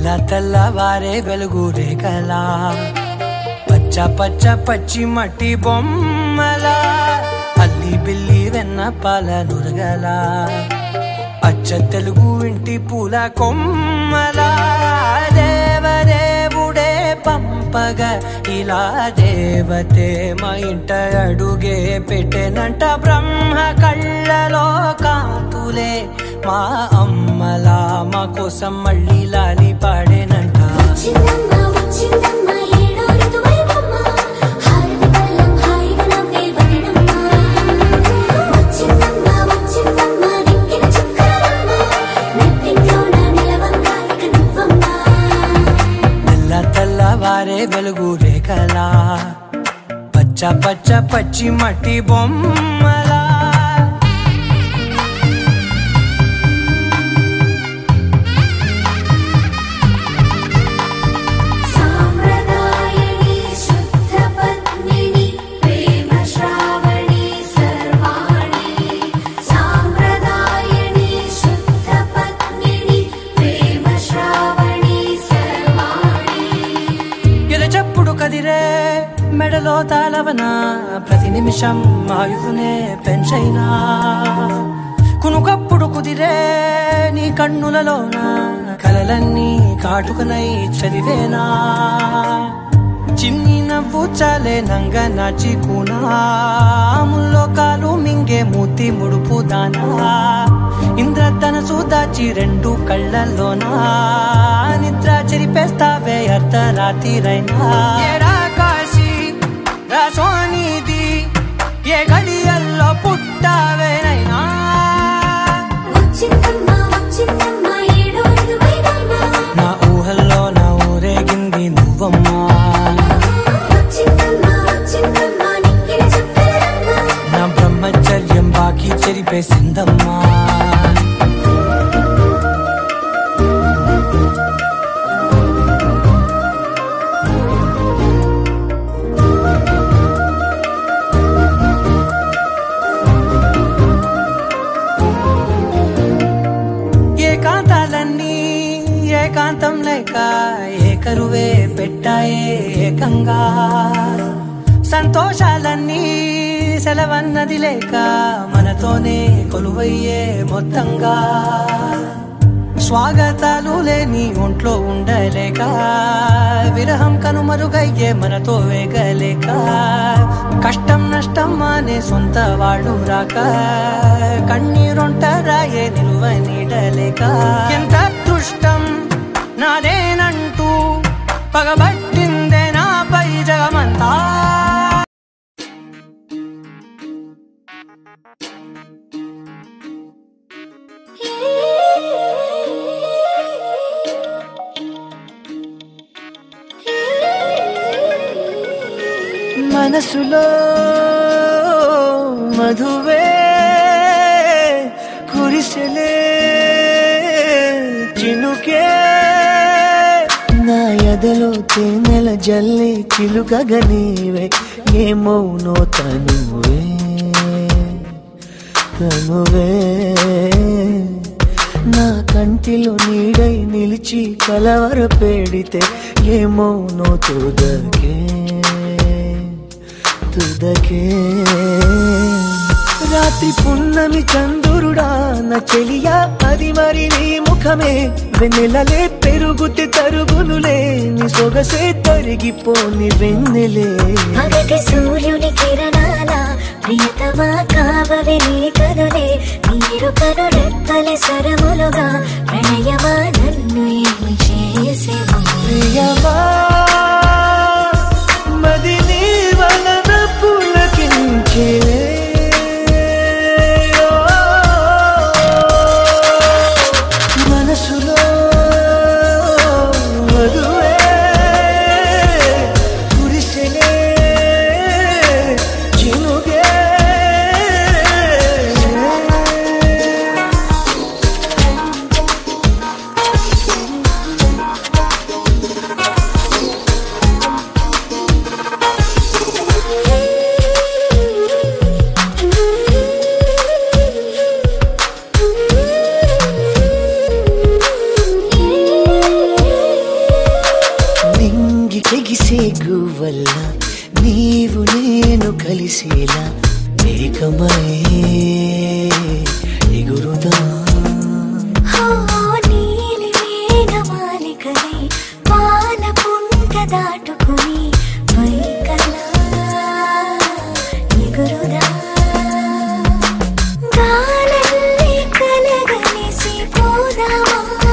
తెల్ల తెల్లవారే వెలుగు రేఖలా పచ్చ పచ్చ పచ్చి మట్టి బొమ్మలా అల్లి బిల్లి వెన్న పాల నురగలా అచ్చ తెలుగు ఇంటి పూల కొమ్మలా దేవదేవుడే పంపగ ఇలా దేవతే మా ఇంట అడుగే పెట్టెనంట బ్రహ్మ కళ్ళలో కాంతులే మా అమ్మలా మా కోసం మళ్ళీ లాలి పాడేనంట వచ్చిందమ్మ వచ్చిందమ్మ ఏడో ఋతువైవమ్మ హారతి పళ్ళం హాయిగా నవ్వే వదినమ్మ వచ్చిందమ్మ వచ్చిందమ్మ దిక్కిన చుక్కలమ్మ నెట్టింట్లోన నిలవంగా ఇక నువ్వమ్మ తెల్ల తెల్లవారే వెలుగు రేఖలా పచ్చ పచ్చ పచ్చి మట్టి బొమ్మలా సాంప్రదాయని శుద్ధ పద్మిని ప్రేమ శ్రావణి సర్వాణి సాంప్రదాయని శుద్ధ పద్మిని ప్రేమ శ్రావణి సర్వాణి ఎద చప్పుడు కదిరే మెడలో తాళవన ప్రతి నిమిషం ఆయుధునే పెంచైనా కునుకప్పుడు కుదిరే నీ కన్నులలోన కలలన్నీ కాటుకనై చదివేనా చిన్ని నవ్వు చాలే నంగ నాచి ముల్లో కాలు మింగే మూతి ముడుపు దానా ఇంద్రధనసు దాచి రెండు కళ్ళల్లోనా నిద్ర చెరిపేస్తావే అర్ధరాత్రిరైనా ఏరా కాశీ రా సోనిది ఏ గడియల్లో పుట్టావేనైనా వచ్చిందమ్మ వచ్చిందమ్మ ఏడో ఋతువైవమ్మ నా ఊహల్లో నా ఊరేగింది నువ్వమ్మా వచ్చిందమ్మ వచ్చిందమ్మ నిక్కిన చుక్కలమ్మ నా బ్రహ్మచర్యం బాకీ చెరిపేసిందమ్మా ఏకాంతాలన్నీ ఏకాంతం లేక ఏకరువే పెట్టాయే ఏకంగా సంతోషాలన్నీ సెలవన్నది లేక మనతోనే కొలువయ్యే మొత్తంగా స్వాగతాలు లేని ఒంట్లో ఉండలేక విరహం కనుమరుగయ్యే మనతో వేగలేక కష్టం నష్టం అనే సొంత వాళ్ళు రాక కన్నీరొంటరాయే నిలువ నీడలేక ఎంత అదృష్టం నాదేనంటూ పగబట్టిందే నాపై జగమంతా మనసులో మధువే కురిసెలే చినుకే నా ఎదలో తేనెల జల్లి చిలుకగా నీవే ఏమౌనో తనువే తనువే నా కంటిలో నీడై నిలిచి కలవర పెడితే ఏమౌనో తుదకే తుదకే రాత్రి పున్నమి చందురుడా నా చెలియా అది మరి నీ ముఖమే వెన్నెలలే పెరుగుతే తరుగునులే నీ సొగసే తరిగిపోని వెన్నెలే పగటి సూర్యుని కిరణాల ప్రియతమా కావవి నీ కనులే నీరు కను రెప్పలి సరములుగా ప్రణయమా నన్ను ఏమి చేసేవా ప్రియమా మది నీ వలన పులకించే మనసులో మధువే కురిసెలే చినుగే సిగ్గు వల్ల నీవు నేను కలిసేలా ఏకమై ఎగురుదా హో నీలి మేఘమాలికలై పాల పుంట దాటుకుని వైకలా ఎగురుదా గాలల్లి కలగలిసి పోదామా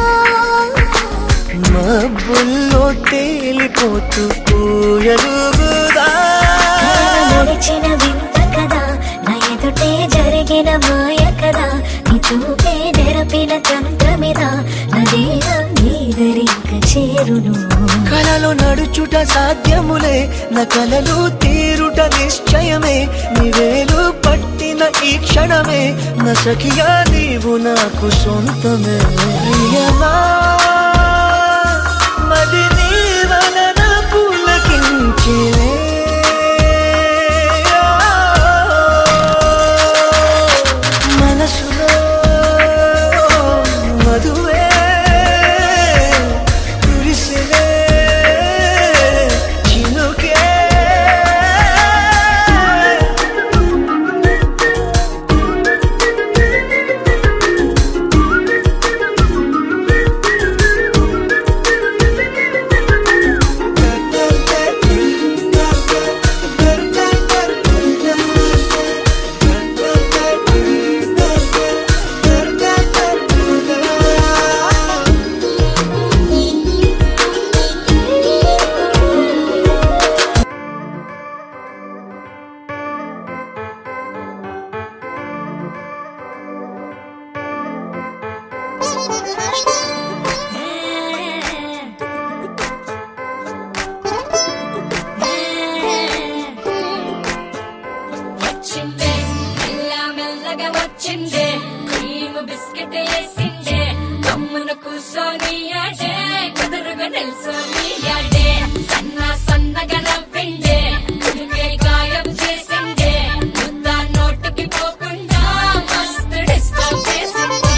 మబ్బుల్లో తేలిపోతూ పూయలుగుదా నడిచిన వింత కదా నా ఎదుటే జరిగిన మాయ కదా నీ చూపే నెరపిన తంత్రమిదా నా దేహం నీదరింక చేరును కలలో నడుచుట సాధ్యములే నా కలలు తీరుట నిశ్చయమే నివేలు పట్టిన ఈ క్షణమే నా సఖియా నీవు నాకు సొంతమే ప్రియమా మది నీ వలన పులకించిలే మనసులో మధువే కురిసిలే చినుకే వచ్చిందే మెల్ల మెల్లగా వచ్చిందే క్రీమ్ బిస్కెట్ వేసిందే కమ్మున కూసోని ఆడే కుదురుగా నిల్సోని ఆడే సన్న సన్నగా నవ్విందే కుడికే గాయం చేసిందే ముద్ద నోటికి పోకుండా మస్తు డిస్టర్బ్ చేసిందే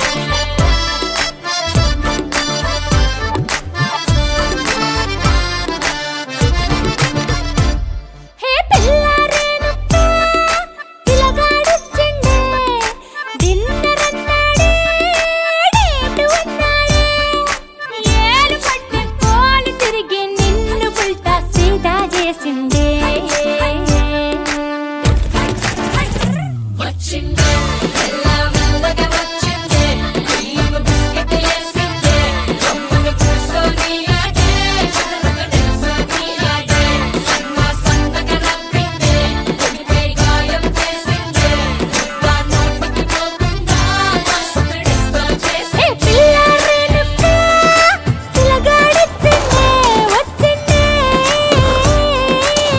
హే పిల్లారేనప్ప పిలగాడొచ్చిండే డిన్నర్ అన్నాడే డేటు అన్నాడే ఏలు పట్టే కోలు తిరిగి నిన్ను పుల్టా సీదా చేసిండే వచ్చిందే మెల్ల మెల్లగా వచ్చిందే క్రీమ్ బిస్కెట్ వేసిందే కమ్మున కూసోని ఆడే కుదురుగా నిల్సోని ఆడే సన్న సన్నగా నవ్విందే కుడికే గాయం చేసిందే ముద్ద నోటికి పోకుండా మస్తు డిస్టర్బ్ హే చేసిందే పిల్లారేనప్ప పిలగాడొచ్చిండే వచ్చిండే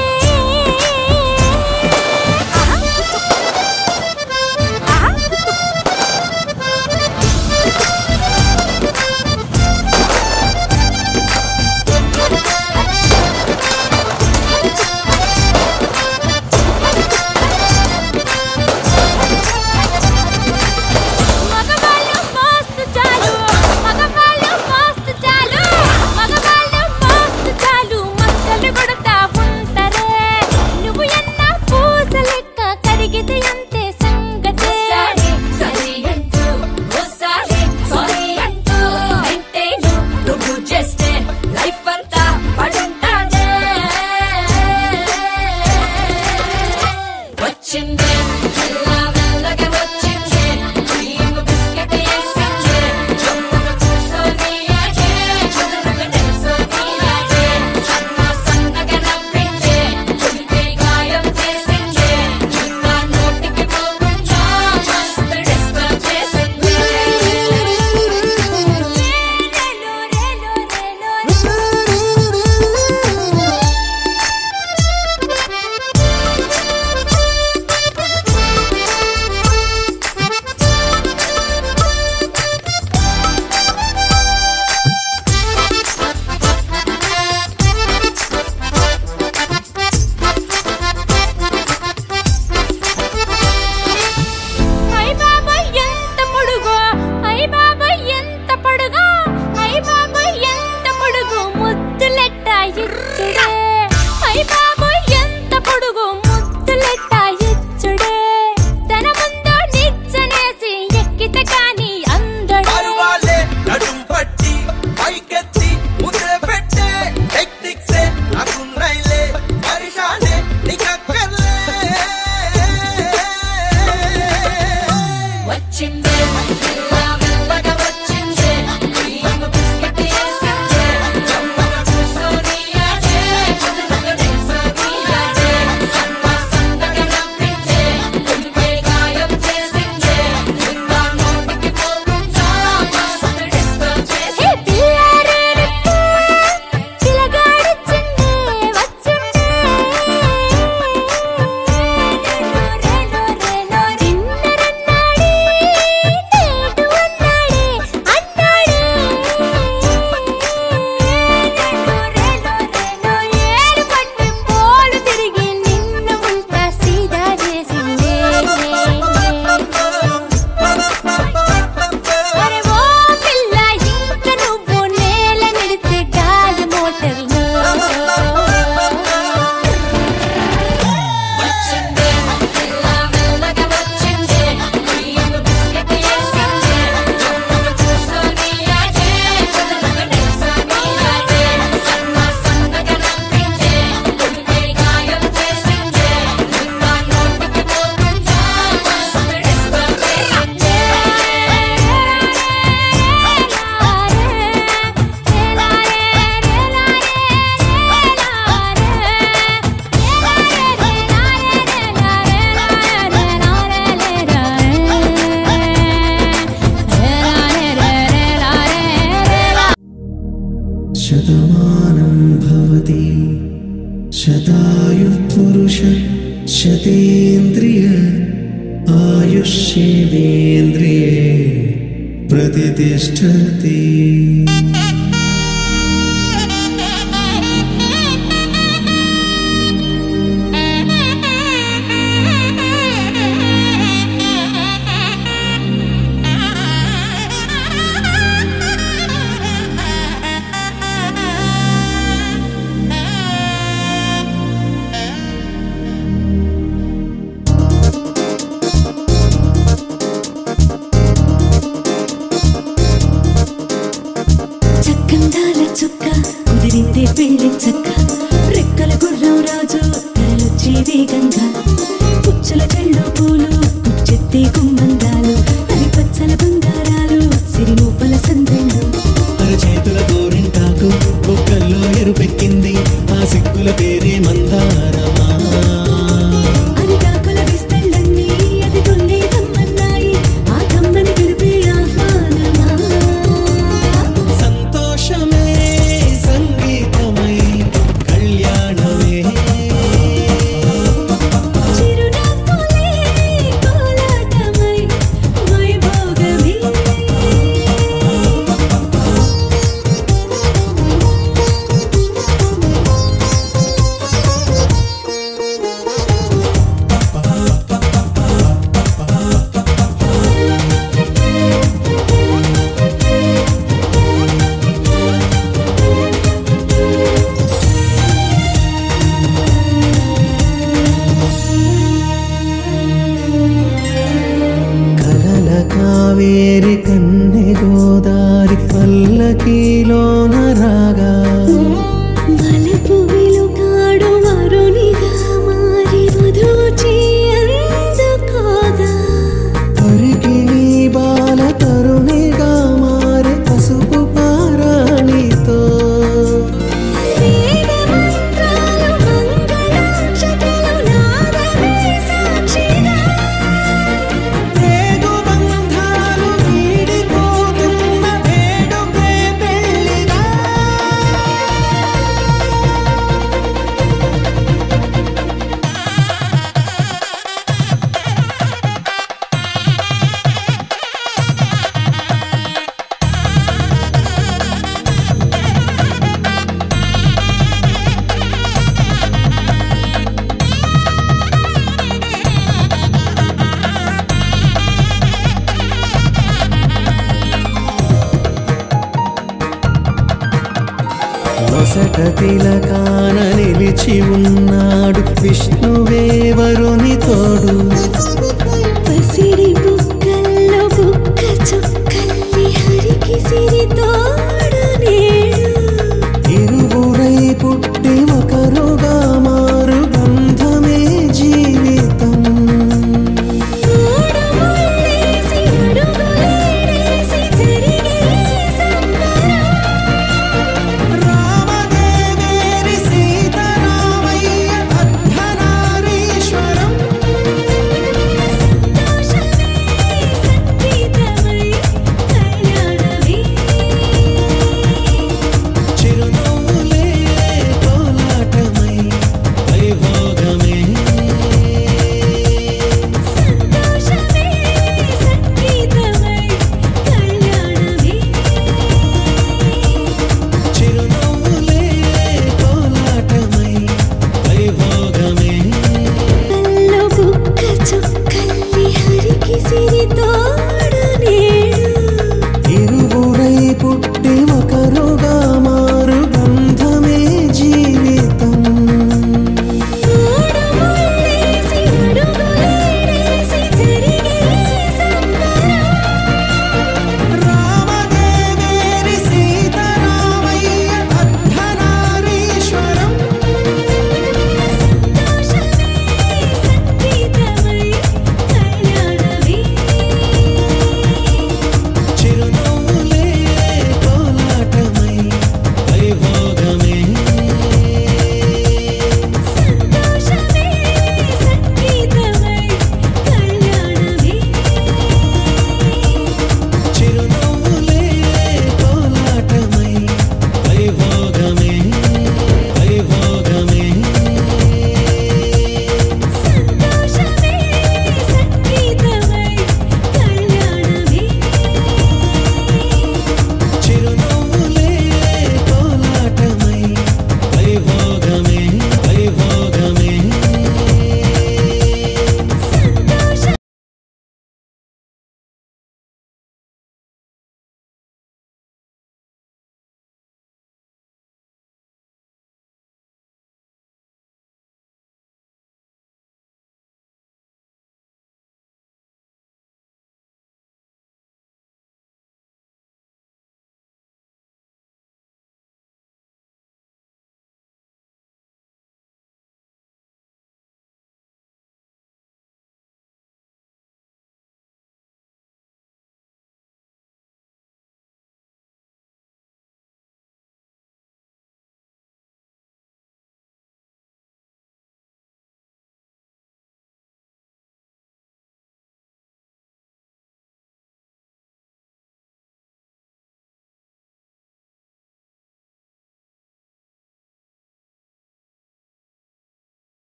శతాయు పురుష శతేంద్రియ ఆయుష్యేంద్రియే ప్రతిష్టతి చక్కందాల చుక్క కుదిరిందే పెళ్లి చక్క రెక్కల గుర్రం రాజు తరలొచ్చే వేగంగా పుచ్చుల కళ్ళు పూలు పుచ్చెత్తే గుమ్మందాలు అవి పచ్చల బంగారాలు సిరి నువ్వుల సందళ్ళు చేతుల గోరింటాకు బొక్కల్లో ఎరుపెక్కింది ఆ సిక్కుల పేరే మందారమా అరిటాకుల విస్తళ్ళన్నీ అది తొల్లి రమ్మన్నాయి ఆ కమ్మని పిలిపే ఆహ్వానమా సంతోషమే సంగీతమై కళ్యాణమే చిరునవ్వులే కోలాటమై వైభోగమే కలల కావేరి కన్నె గోదారి పల్లకీలోన రాగా వలపు వెలుగాడు వరునిగా మారి వధూచి అందుకోగా పరికిణి బాల తరుణిగా మారి పసుపు పారాణితో వేద మంత్రాలు మంగళాక్షతలు నాదమే సాక్షిగా రేగు బంధాలు వీడిపోతున్న వేడుకే పెళ్లిగా నొసట తిలకాన నిలిచి ఉన్నాడు విష్ణువే వరుని తోడు పసిడి బుక్కల్లో బుక్క చుక్కల్లి హరికి సిరి తోడు నేడు ఇరువురై పుట్టి ఒకరుగా మారు బంధమే జీవితం మూడు ముళ్ళేసి అడుగులేసి జరిగే సంబరం రామదేవేరి సీతారామయ్య అర్ధనారీశ్వరం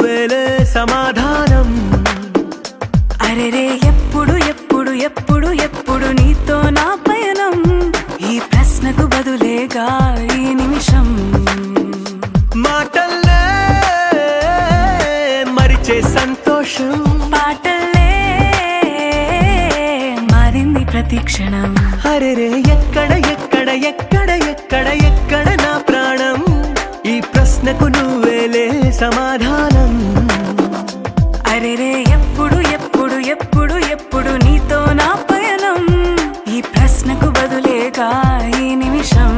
నువ్వేలే సమాధానం అరెరే ఎప్పుడు ఎప్పుడు ఎప్పుడు ఎప్పుడు నీతో నా పయనం ఈ ప్రశ్నకు బదులేగా ఈ నిమిషం మాటల్లే మరిచే సంతోషం పాటలే మారింది ప్రతి క్షణం అరెరే ఎక్కడ ఎక్కడ ఎక్కడ ఎక్కడ ఎక్కడ నా ప్రాణం ఈ ప్రశ్నకు నువ్వేలే సమాధానం అరెరే ఎప్పుడు ఎప్పుడు ఎప్పుడు ఎప్పుడు నీతో నా పయనం ఈ ప్రశ్నకు బదులేగా ఈ నిమిషం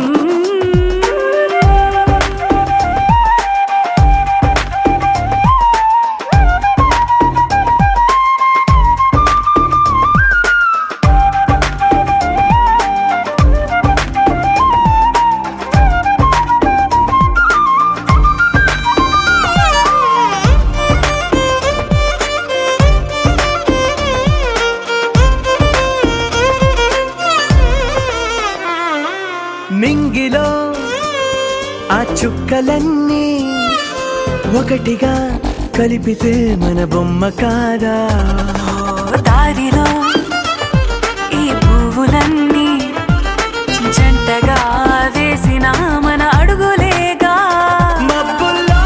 మింగిలో ఆ చుక్కలన్నీ ఒకటిగా కలిపితే మన బొమ్మ కాదా ఓ దారిలో ఈ పువ్వులన్నీ జంటగా వేసిన మన అడుగులేగా మబ్బుల్లో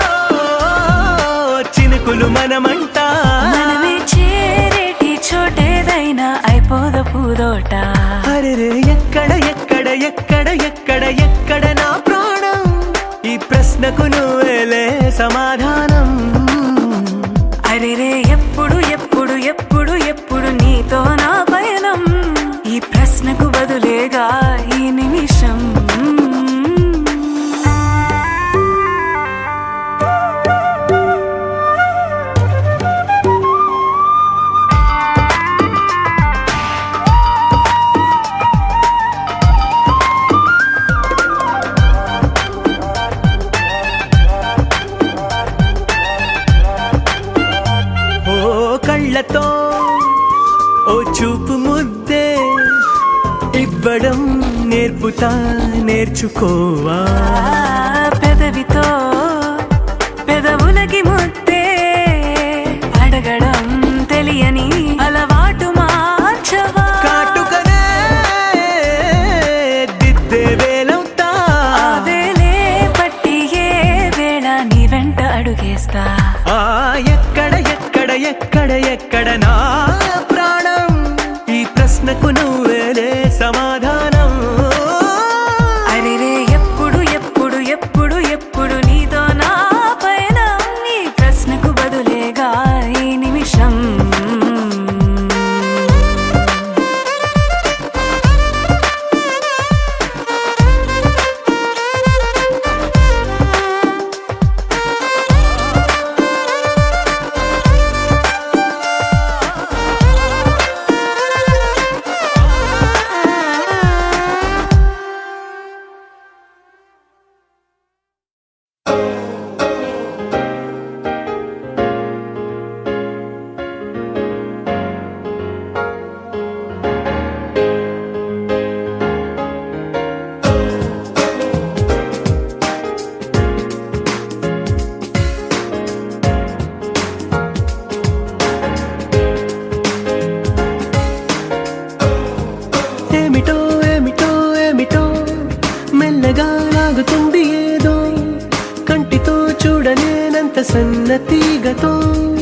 చినుకులు మనమంట మనమే చేరేటి చోటేదైనా అయిపోద పూదోట అరెరే ఎక్కడ ఎక్కడ ఎక్కడ ఎక్కడ ఎక్కడ నా ప్రాణం ఈ ప్రశ్నకు నువ్వేలే సమాధానం అరెరే ఎప్పుడు ఎప్పుడు ఎప్పుడు ఎప్పుడు నీతో నా పయనం ఈ ప్రశ్నకు బదులేగా ఈ నిమిషం ఓ కళ్ళతో ఓ చూపు ముద్దే ఇవ్వడం నేర్పుతా నేర్చుకోవా ఆ పెదవితో పెదవులకి ముద్దే అడగడం తెలియని అలవాటు మార్చవా కాటుకనే దిద్దే వేలవుతా ఆవేలే పట్టి ఏ వేళ నీ వెంట అడుగేస్తా ఆ ఎక్కడ ఎక్కడ ఎక్కడ ఎక్కడ నా ప్రాణం ఈ ప్రశ్నకు నువ్వేలే సమాధానం అరెరే ఎప్పుడు ఎప్పుడు ఎప్పుడు ఎప్పుడు నీతో నా పైన ఈ ప్రశ్నకు బదులేగా ఈ నిమిషం ఏమిటో ఏమిటో ఏమిటో మెల్లగా లాగుతుంది ఏదో కంటితో చూడలేనంత సన్నతీగతో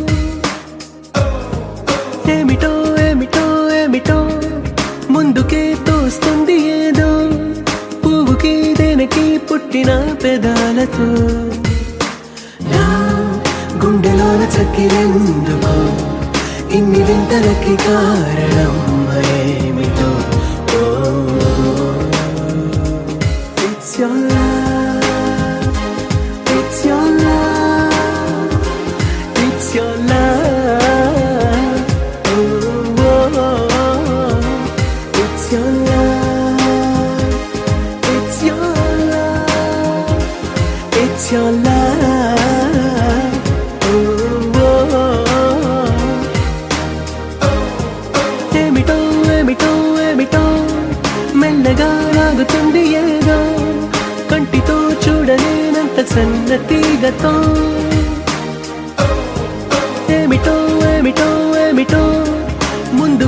ఏమిటో ఏమిటో ఏమిటో ముందుకే తోస్తుంది ఏదో పువ్వుకి దేనికి పుట్టిన పెదాలతో నా గుండెలోన చక్కిరెందుకు ఇన్ని వింతలకి కారణం ఏమిటో It's your love, it's your love, it's your love. Oh, oh, oh. It's your love, it's your love, it's your love. Oh, oh, oh. ఏమిటో ఏమిటో ఏమిటో మెల్లగా లాగుతుంది ఏదో కంటితో చూడలేనంత సన్నతీగతో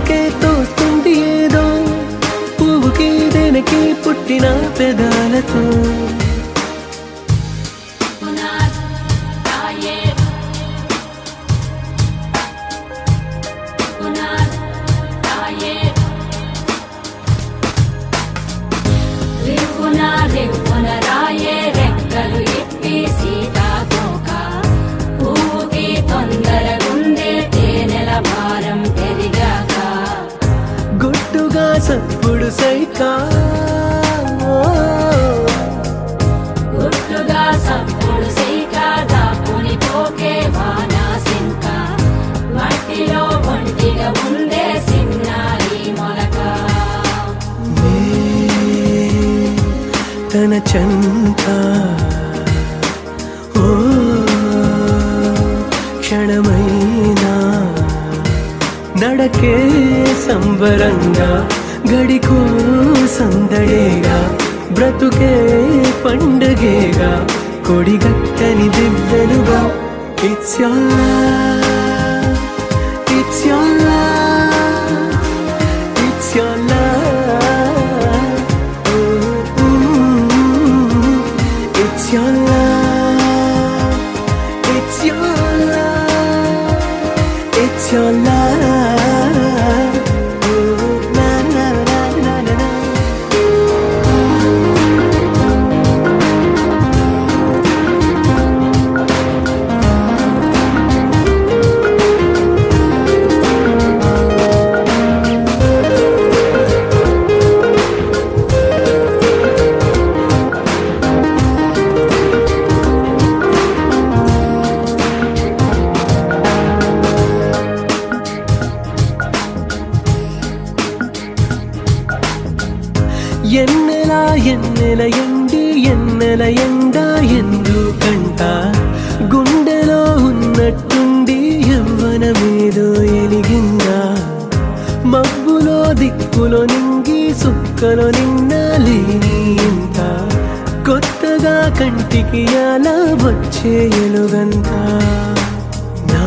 అందుకే తోస్తుంది ఏదో పువ్వుకి దేనికి పుట్టిన పెదాలతో రివ్వున రివ్వున రాయే రెక్కలు ఇప్పి సీతాకోక పువ్వుకి తొందరగుండే తేనెల భారం పెరిగాక గుట్టుగా సప్పుడు సైకా గుట్టుగా సప్పుడు సీక దాపుని పోకే వానా సింక మట్టిలో ఒంటిగా ఉండే సిన్నారి మొలక తన చంత ఓ క్షణమైనా నడకే సంబరంగా గడికో సందడేగా బ్రతుకే పండగేగా కొడిగట్టని దివ్వెలుగా it's it's It's your love. Mm, It's your love. It's your love. It's your love. Oh, na, na, na, na, na, na. ఎన్నెల ఎన్నెల ఎండి ఎన్నెల ఎండ ఎందుకంట గుండెలో ఉన్నట్టుండి యవ్వనమేదో ఎలిగిందా మబ్బులో దిక్కులో నింగి సుక్కలో నిన్న లేని ఇంత కొత్తగా కంటికి అలా వచ్చే ఎలుగంతా నా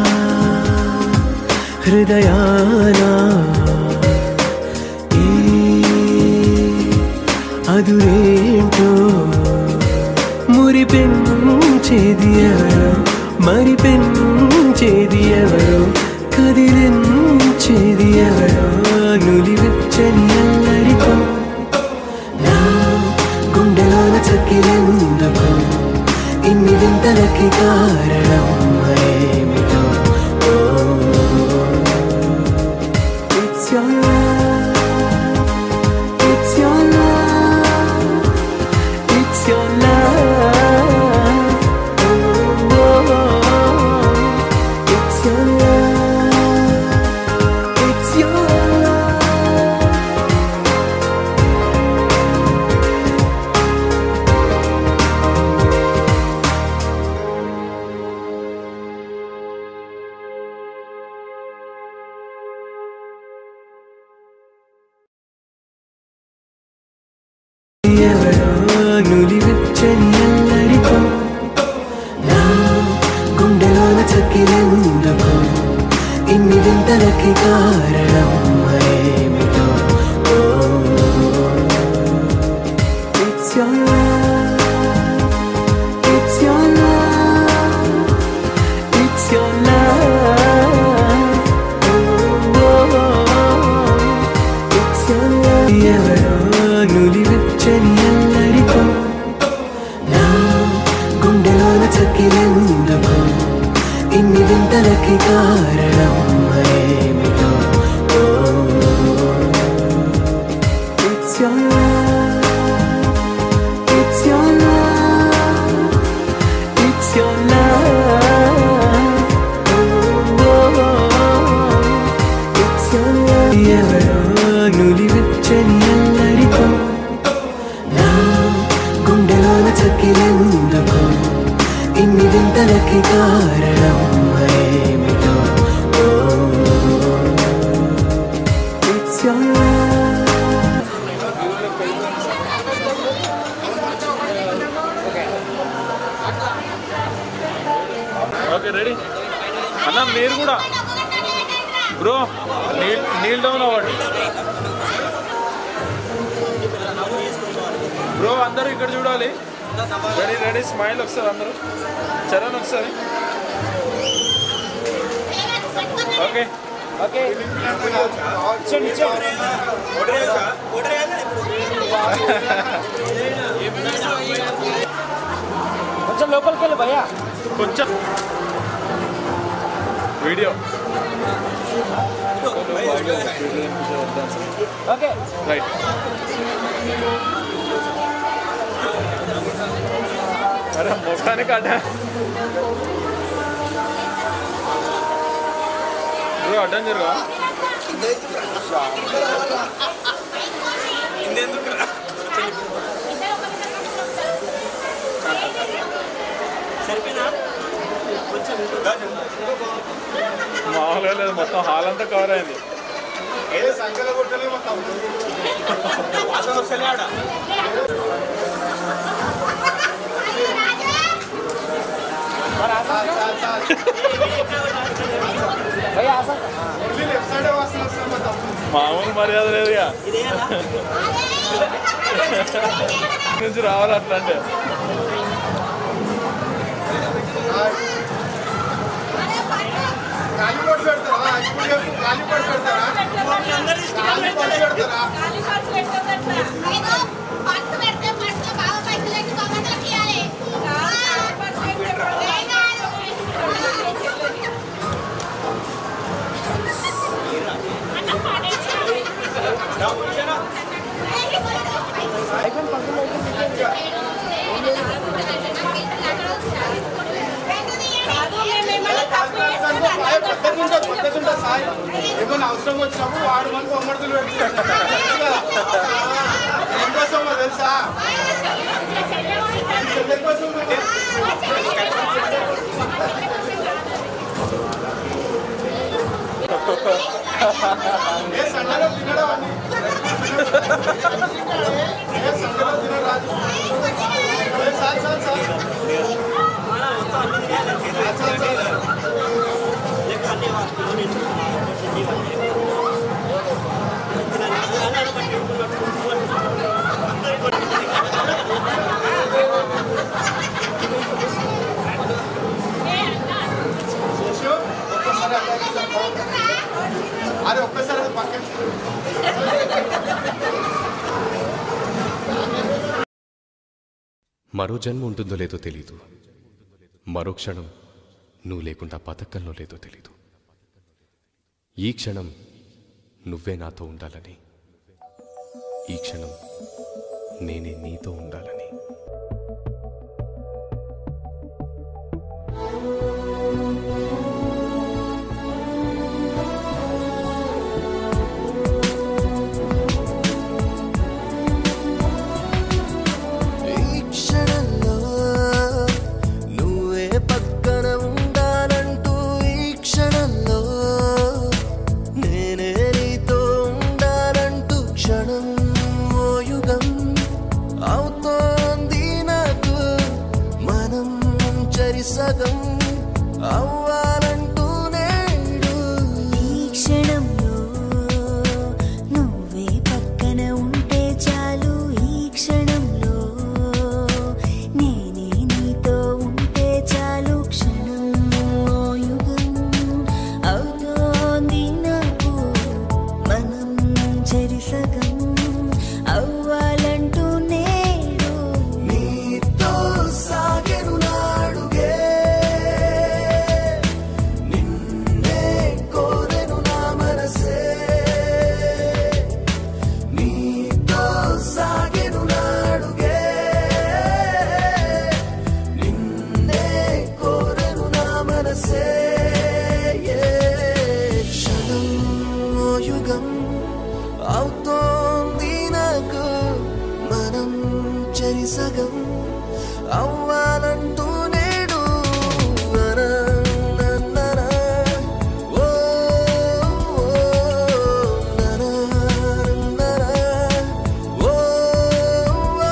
హృదయానా ఈ అదురేంటో మురిపెంచేది ఎవరో మరి పెంచేది ఎవరో కదిలించేది ఎవరో నులివెచ్చని అల్లరితో నా గుండెలోన చక్కిరెందుకు ఇన్ని వింతలకి కారణం ఏమిటో It's your love. It's your love. It's your love. Oh, it's your love. It's your love. ఎవరో నులివెచ్చని అల్లరితో నా గుండెలోన చక్కిరెందుకు ఇన్ని వింతలకి కారణం ఏమిటో It's your love. It's your love. It's your love. It's your love. ఎవరో నులివెచ్చని అల్లరితో నా గుండెలోన చక్కిరెందుకు ఇన్ని వింతలకి కారణం ఏమిటో It's your love. It's your love. It's your love. It's your love. ఎవరో నులివెచ్చని అల్లరితో నా గుండెలోన చక్కిరెందుకు ఇన్ని వింతలకి కారణం ఏమిటో It's your love. Okay ready అన్న మీరు కూడా బ్రో నీల్ నీల్ డౌన్ అవ్వండి బ్రో అందరూ ఇక్కడ చూడాలి రెడీ రెడీ స్మైల్ ఒకసారి అందరూ చరణ్ ఒకసారి ఓకే ఓకే కొంచెం లోపలికి వెళ్ళి భయ్యా కొంచెం వీడియో ఓకే రైట్ అరే మొత్తానికి అడ్డా బ్రో అడ్డం జరుగా మామూలుగా లేదు మొత్తం హాల్ అంతా కవర్ అయింది భయ్యా ఆసన్ మామూలు మర్యాద లేదు ఇక నుంచి రావాలి అట్లా అంటే ఏమన్నా అవసరం వచ్చినప్పుడు వాడు మనకు బొమ్మడుతులు పెడుతున్నాడు దేనికోసమో తెలుసా దేనికోసం ఏ సండలో తినడం అని ఏ సండలో తినరాదు ఏ sir sir sir sir sir Seshu, ఒక్కసారి అట్లా తీసుకో. అరే ఒక్కసారి అది పక్కన మరో జన్మ ఉంటుందో లేదో తెలీదు మరో క్షణం నువ్వు లేకుండా బతకంలో లేదో తెలీదు ఈ క్షణం నువ్వే నాతో ఉండాలని ఈ క్షణం నేనే నీతో ఉండాలని ఈ క్షణంలో నువ్వే పక్కన ఉండాలంటూ ఈ క్షణంలో నేనే నీతో ఉండాలంటూ క్షణం ఓ యుగం అవుతోంది నాకు మనం చరిసగం అవ్వాలంటూ నేడు ఈ క్షణంలో నువ్వే పక్కన ఉంటే చాలు ఈ క్షణంలో నేనే నీతో ఉంటే చాలు క్షణం ఓ యుగం అవుతోంది నాకు మనం చెరిసగం అవ్వాలంటూ నేడు నీతో సాగెను నాడుగే నిన్నే కోరెను నా మనసే నీతో సాగెను నాడుగే నిన్నే కోరెను నా మనసే ఏ క్షణం ఓ యుగం అవుతోంది నాకు మనం చెరిసగం అవ్వాలంటూ నేడు ననననన, ఓ, ఓ, ననననన, ఓ, ఓ.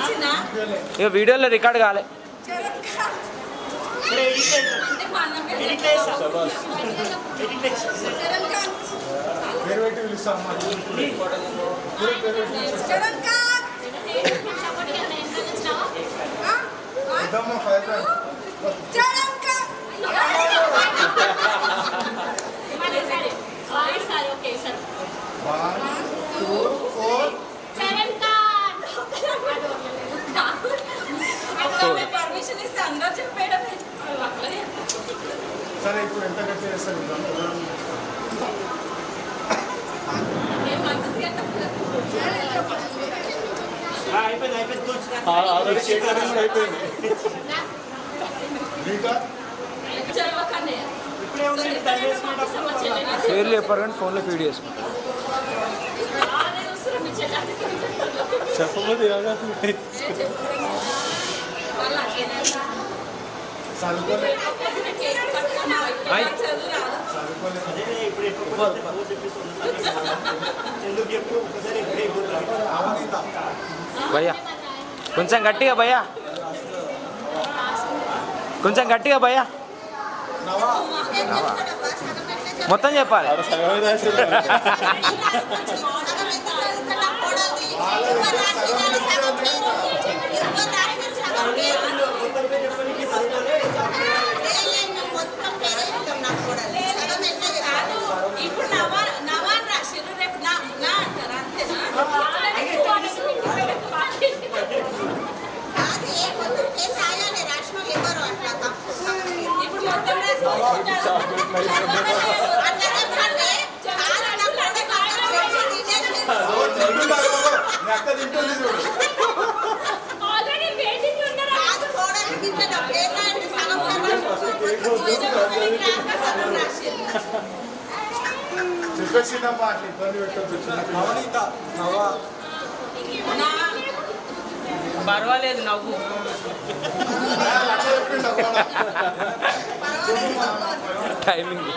ఇక వీడియోలో రికార్డ్ కాలే పేరు పెట్టి పిలుస్తాం అమ్మా. పేరు పేరు పెట్టి పిలుస్తాం. ఇద్దమ్మా fire brand. One two four permission ఇస్తే అందరూ చెప్పేయడమే సరే ఇప్పుడు ఎంత ఖర్చు చేస్తారు ఆల్రెడీ కేటరింగ్ కూడా అయిపోయింది ఇంకా పేర్లు చెప్పారు కానీ ఫోన్లో ఫీడ్ చేసుకుంటారు చెప్పబోదు చదువుకోలే అవనీత భయ్యా కొంచెం గట్టిగా భయ్యా కొంచెం గట్టిగా భయ్యా నవా నవా. మొత్తం చెప్పాలి సగమే రాశారు. ఇప్పుడు నవా నవాన్ రాసిర్రు రేపు నా నా అంటారు అంతేనా ఇప్పుడు మొత్తం తింటున్నారు బాబు. మీ అక్క తింటుంది చూడు ఆల్రెడీ వెయిటింగ్ ఉన్నారు చెప్పేసిందమ్మా అట్లా ఇబ్బంది పెట్టొద్దు అవనీత నవా పర్వాలేదు నవ్వు అట్లా చెప్పిండు అవ్వడా. టైమింగ్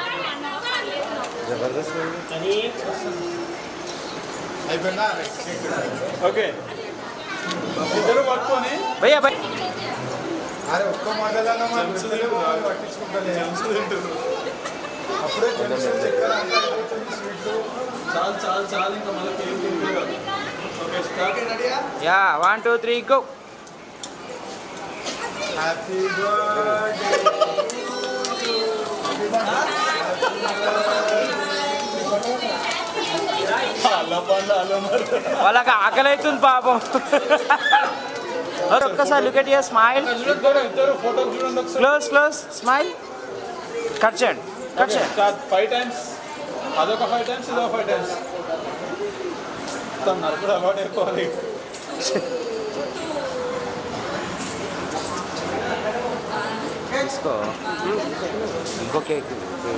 అయిపోయిందా ఓకే ఇద్దరు పట్టుకొని భయ్యా భయ్ అరే ఒక్క మాటలన్నా మా గుర్తులేవు, వాళ్ళు పట్టించుకుంటలే అప్పుడే జెంట్స్ చక్కెర అంతా అయిపోతుంది స్వీట్లు చాలు చాలు చాలు ఇంకా మళ్ళీ ఏం తింటుంది ఓకే స్టార్ట్ రెడీయా yeah one two three go happy birthday అలా పండు అలా మరి వాళ్ళకి ఆకలి అవుతుంది పాపం ఓకే, ఒక్కసారి లుక్ ఎట్ యువర్ స్మైల్ ఇద్దరు ఇద్దరు ఫోటో చూడండి ఒకసారి క్లోజ్ క్లోజ్ స్మైల్ కట్ చేయండి కట్ చేయండి ఫైవ్ టైమ్స్ అదొక ఫైవ్ టైమ్స్ ఇదొక ఫైవ్ టైమ్స్ మొత్తం నలుపుడు అలవాటు అయిపోవాలి తీసుకో ఇంకో కేక్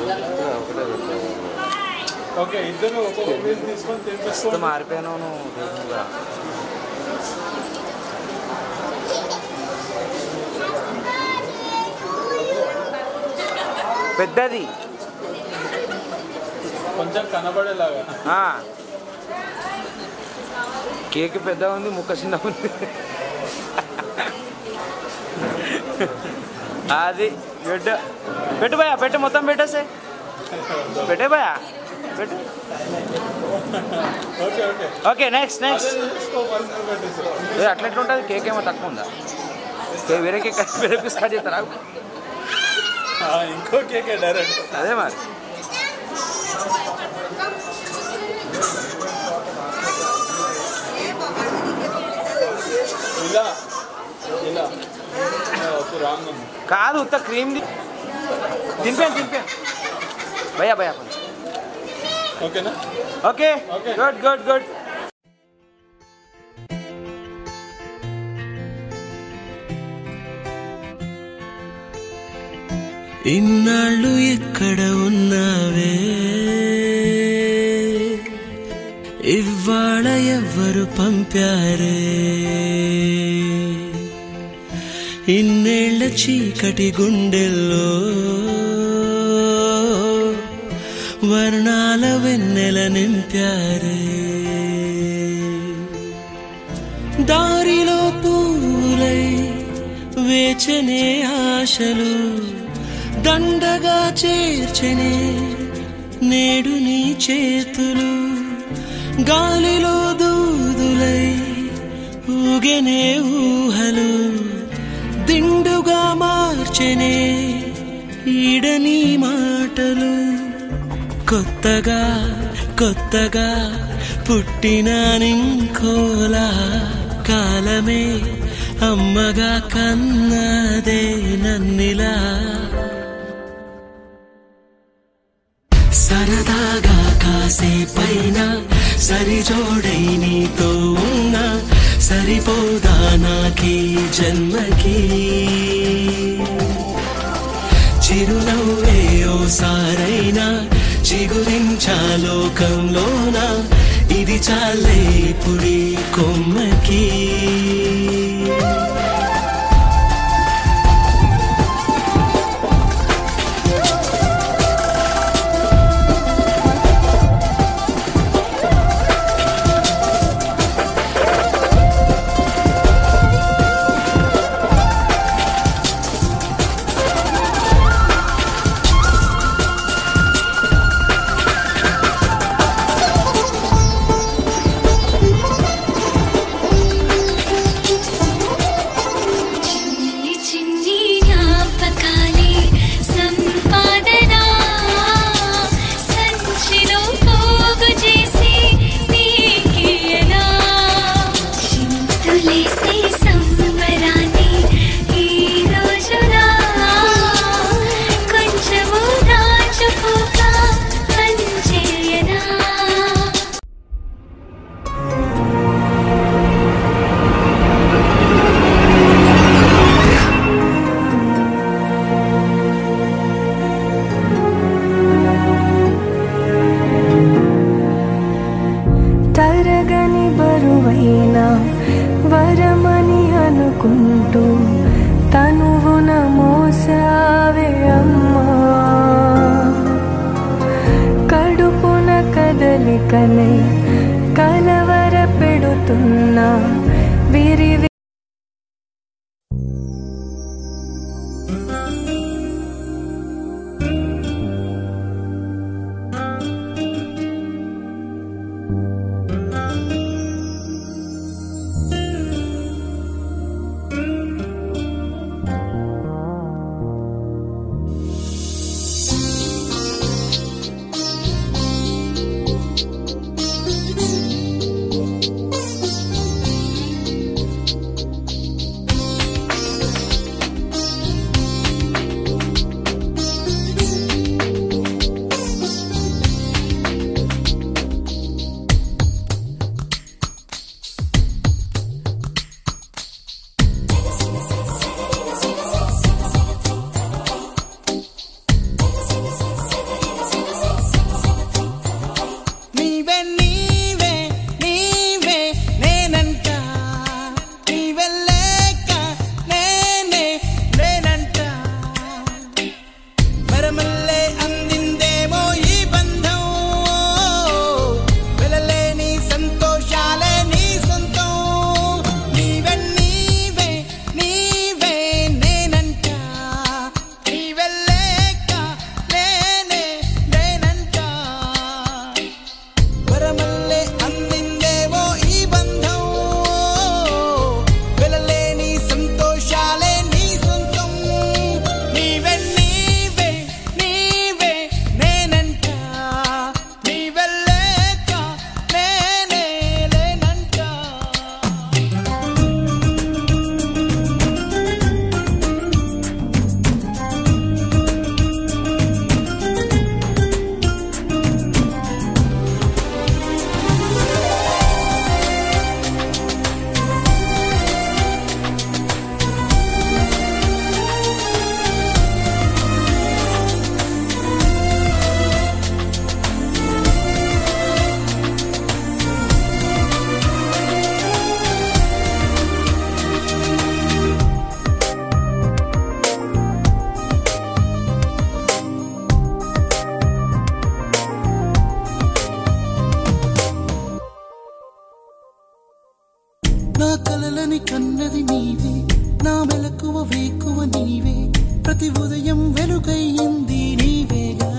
ఓకే ఇద్దరు ఒక్కొక్క పీస్ తీసుకొని ఎంత తినిపిస్తాం మారిపోయాను నువ్వు దేవుడా. పెద్దది కొంచెం కనబడేలాగా ఆ. కేక్ పెద్దగా ఉంది ముక్క చిన్న ఉంది అది గుడ్ పెట్టు భయ పెట్టు మొత్తం పెట్టేసే పెట్టే భయ పెట్టు okay okay okay next next అదే తీసుకో పక్కన పెట్టేసి అట్లా ఎట్లా ఉంటుంది కేక్ ఏమో తక్కువ ఉందా కేక్ వేరే కేక్ వేరే పీస్ కట్ చేస్తారా ఆ, ఇంకో కేకే డైరెక్ట్ అదే మరి ఇలా ఇలా ఓకే రాంగ్ ఉంది కాదు ఉత్త క్రీమ్ తినిపాను తినిపాను భయ్యా భయ్యా కొంచెం ఓకేనా okay Okay. Good good good ఇన్నాళ్ళు ఎక్కడ ఉన్నావే ఇవాళ ఎవ్వరు పంపారే ఇన్నేళ్ల చీకటి గుండెల్లో వర్ణాల వెన్నెల నింపారే దారిలో పూ వేచనే ఆశలు దండగా చేర్చనే నేడు నీ చేతులు గాలిలో దూదులై ఊగెనే ఊహలు దిండుగా మార్చెనే ఈడని మాటలు కొత్తగా కొత్తగా పుట్టిన నింకోలా కాలమే అమ్మగా కన్నదే నన్నిలా సరదాగా కాసేపైన సరిజోడై నీతో ఉన్నా సరిపోదా నాకీ జన్మకి చిరునవ్వే ఓసారైనా చిగురించా లోకంలోన ఇది చాలే పుడి కొమ్మకి చిన్ని చిన్ని జ్ఞాపకాలే సంపాదన సంచిలో పోగు చేసి నీకియనా చింతులేసే సంబరాన్ని ఈ రోజున కొంచెము దాచుకోక పనిచేయనా తరగని బరువైన వరమని అనుకుంటూ తనువున మోసావే అమ్మా కడుపున కదలికనే కలవర పెడుతున్నా విరివి నీవే నీవే నీవే నేనంట నీవే లేక నేనే నేనంట వరమల్లే అందిందేమో ఈ బంధం వెలలేని సంతోషాలే నీ సొంతం నీవే నీవే నీవే నేనంట నీవే లేక నేనే నేనంట వరమల్లే అందిందేవో ఈ బంధం వెలలేని సంతోషాలే నీ సొంతం నీవే నీవే నీవే నేనంట నీవే లేక నేనే లేనంట నా కలలని కన్నది నీవే నా మెలకువ వేకువ నీవే ప్రతి ఉదయం వెలుగయ్యింది నీవేగా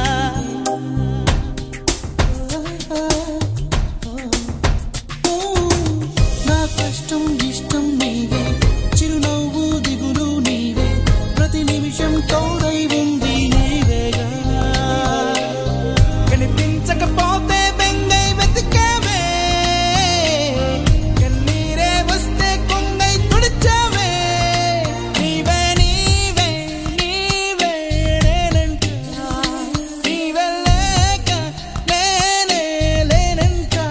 నా కష్టం ఇష్టం నీవే చిరునవ్వు దిగులు నీవే ప్రతి నిమిషం తోడై ఉంది నీవేగా కనిపించకపోతే బెంగై వెతికావే కన్నీరే వస్తే కొంగై తుడిచావే నీవే నీవే నీవే నేనంటా నీవే లేక నేనే లేనంటా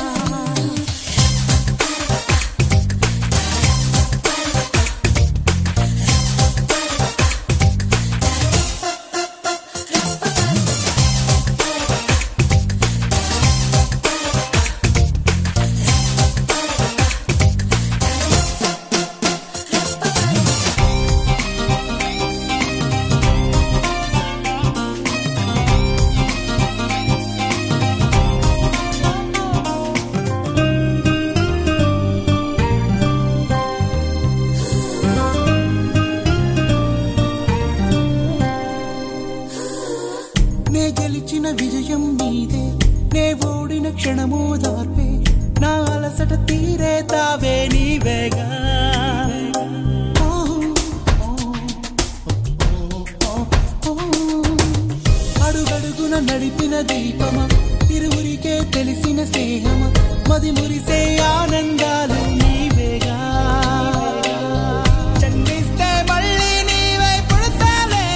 నే గెలిచిన విజయం నీదే నే ఓడిన క్షణము దార్పే నా అలసట తీరే తావే నీవేగా అడుగడుగున నడిపిన దీపమ ఇరువురికే తెలిసిన స్నేహమ మది మురిసే ఆనందాలు నీవేగా చండిస్తే మళ్ళీ నీవై పుడతాలే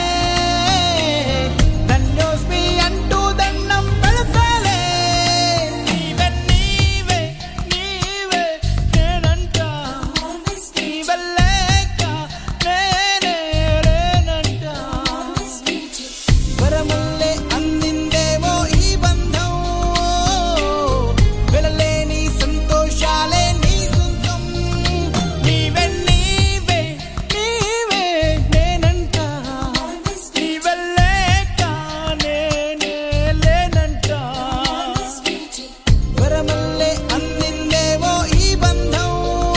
ధన్యోస్మి అంటూ దండం పెడతాలే నీవే నీవే నీవే నేనంటా నీవే లేక నేనే లేనంటా వరముల్లే అందిందేమో ఈ బంధం వెలలేని సంతోషాలే నీ సొంతం నీవే నీవే నీవే నేనంటా నీవే లేక నేనే లేనంటా వరముల్లే అందిందేమో ఈ బంధం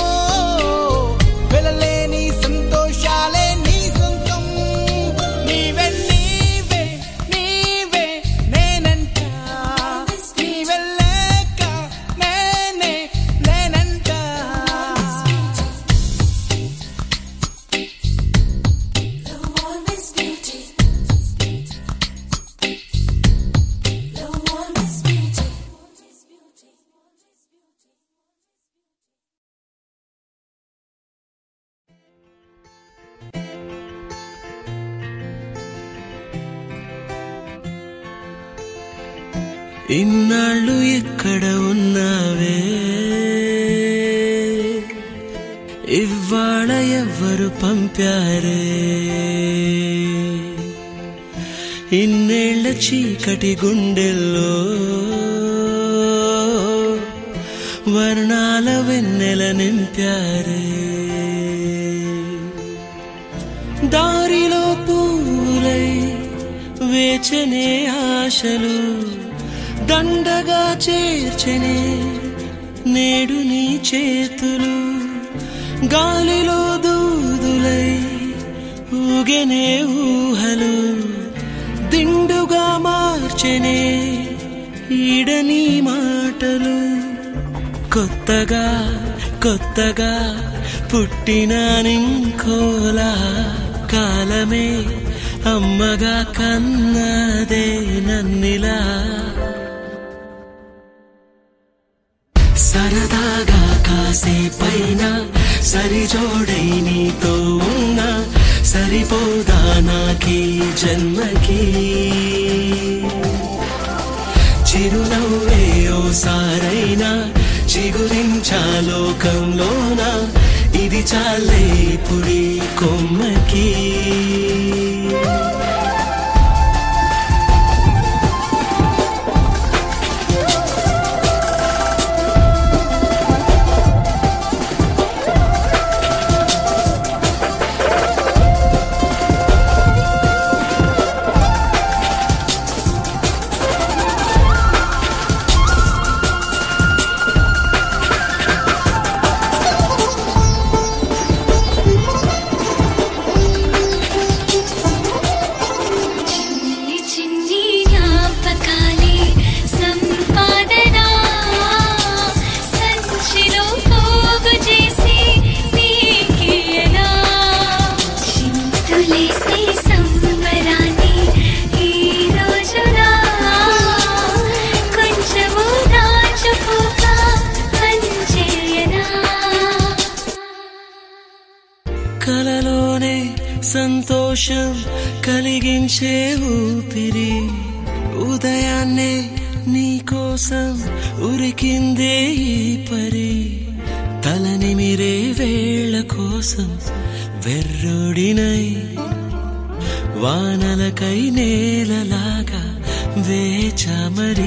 వెలలేని సంతోషాలే నీ సొంతం నీవే నీవే నీవే నేనంటా నీవే లేక నేనే లేనంటా ఇన్నాళ్ళు ఎక్కడ ఉన్నావే ఇవాళ ఎవ్వరు పంపారే ఇన్నేళ్ల చీకటి గుండెల్లో వర్ణాల వెన్నెల నింపారే దారిలో పూలై వేచనే ఆశలు దండగా చేర్చనే నేడు నీ చేతులు గాలిలో దూదులై ఊగెనే ఊహలు దిండుగా మార్చెనే ఈడని మాటలు కొత్తగా కొత్తగా పుట్టిన నింకోలా కాలమే అమ్మగా కన్నదే నన్నిలా సరదాగా కాసేపైన సరిజోడై నీతో ఉన్నా సరిపోదా నాకీ జన్మకి చిరునవ్వే ఓసారైనా చిగురించాలోకంలోన ఇది చాలే పుడి కొమ్మకి ఆ కలలోనే సంతోషం కలిగించే ఊపిరి ఉదయాన్నే నీకోసం ఉరికిందే ఈ పరి తలనిమిరే వేళ కోసం వెర్రుడినై వానలకై నేలలాగా వేచమరి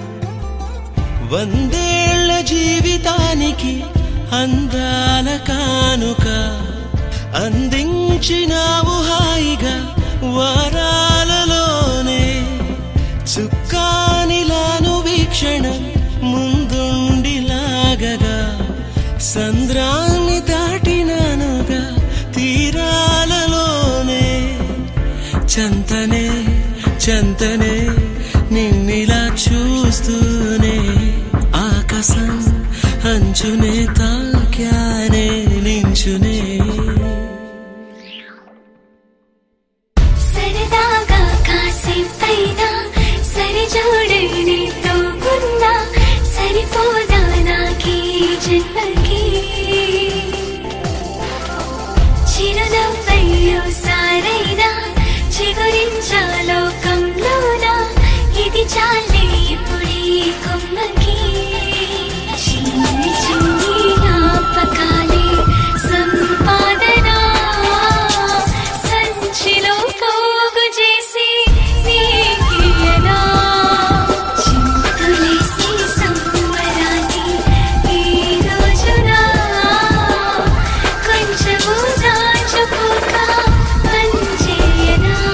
వందేళ్ల జీవితానికి అందాల కానుక అందించినావు హాయిగా వరాలలోనే చుక్కానిలాను వీక్షణం ముందుండి లాగగా సంద్రాన్ని దాటినానుగా తీరాలలోనే చంతనే చంతనే నిన్నిలా చూస్తూనే ఆకాశం అంచునే తాక్యానే నించునే సరదాగా కాసేపైనా సరిజోడే నీతో ఉన్నా సరిపోదా నాకీ జన్మకి చిరునవ్వయ్యో సారైనా చిగురించా లోకంలోనా ఇది చాలే ఇప్పుడీ కొమ్మకి చిన్ని చిన్ని జ్ఞాపకాలే సంపాదన సంచిలో పోగు చేసి నీకియనా చింతులేసి సంబరాన్ని ఈ రోజున కొంచెము దాచుకోక పనిచేయనా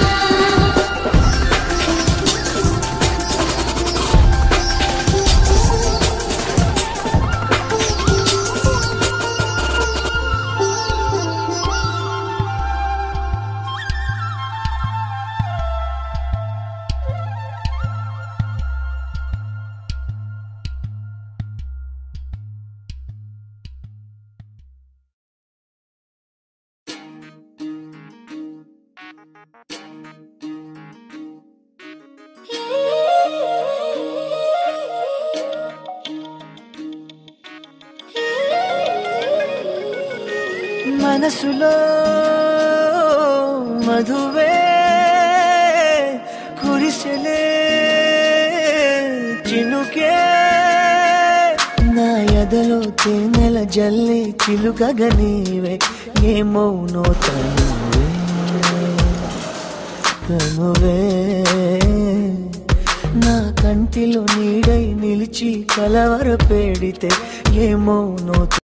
మనసులో మధువే కురిసెలే చినుకే నా ఎదలో తేనెల జల్లి చిలుకగా నీవే ఏమౌనో తనువే తనువే నా కంటిలో నీడై నిలిచి కలవర పెడితే ఏమౌనో